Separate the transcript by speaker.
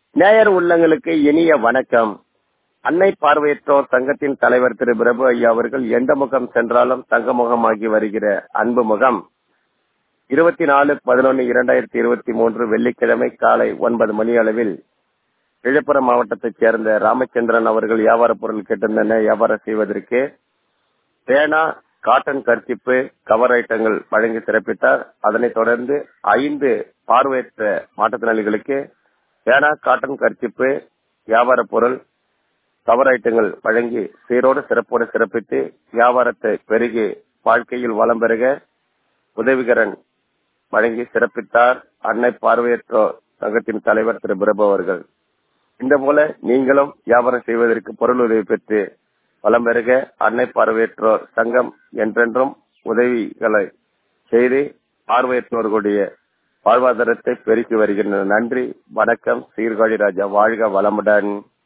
Speaker 1: நேயர் உள்ளங்களுக்கு இனிய வணக்கம் அன்னை பார்வையற்றோர் சங்கத்தின் தலைவர் திரு பிரபு ஐயா அவர்கள் எந்த முகம் சென்றாலும் தங்க முகமாகி வருகிற அன்பு முகம் இருபத்தி நாலு பதினொன்னு இரண்டாயிரத்தி இருபத்தி மூன்று வெள்ளிக்கிழமை காலை ஒன்பது மணி அளவில் விழுப்புரம் மாவட்டத்தைச் சேர்ந்த ராமச்சந்திரன் அவர்கள் வியாபார பொருள் கேட்டிருந்தன வியாபாரம் செய்வதற்கு பேனா காட்டன் கர்ச்சிப்பு கவர் ஐட்டங்கள் வழங்கி சிறப்பித்தார் அதனைத் தொடர்ந்து ஐந்து பார்வையற்ற மாற்றுத்திறனாளிகளுக்கு பேனா காட்டன் கர்ச்சிப்பு வியாபார பொருள் கவர் ஐட்டங்கள் வழங்கி சீரோடு சிறப்போடு சிறப்பித்து வியாபாரத்தை பெருகி வாழ்க்கையில் வளம் பெருக உதவிகரன் வழங்கி சிறப்பித்தார் அன்னை பார்வையற்றோர் சங்கத்தின் தலைவர் திரு பிரபு அவர்கள் இந்த போல நீங்களும் வியாபாரம் செய்வதற்கு பொருள் உதவி பெற்று வளம் பெருக அன்னை பார்வையற்றோர் சங்கம் என்றென்றும் உதவிகளை செய்து பார்வையற்றோர்களுடைய வாழ்வாதாரத்தை பெருக்கி வருகின்றன நன்றி வணக்கம் சீர்காழி ராஜா வாழ்க வளமுடன்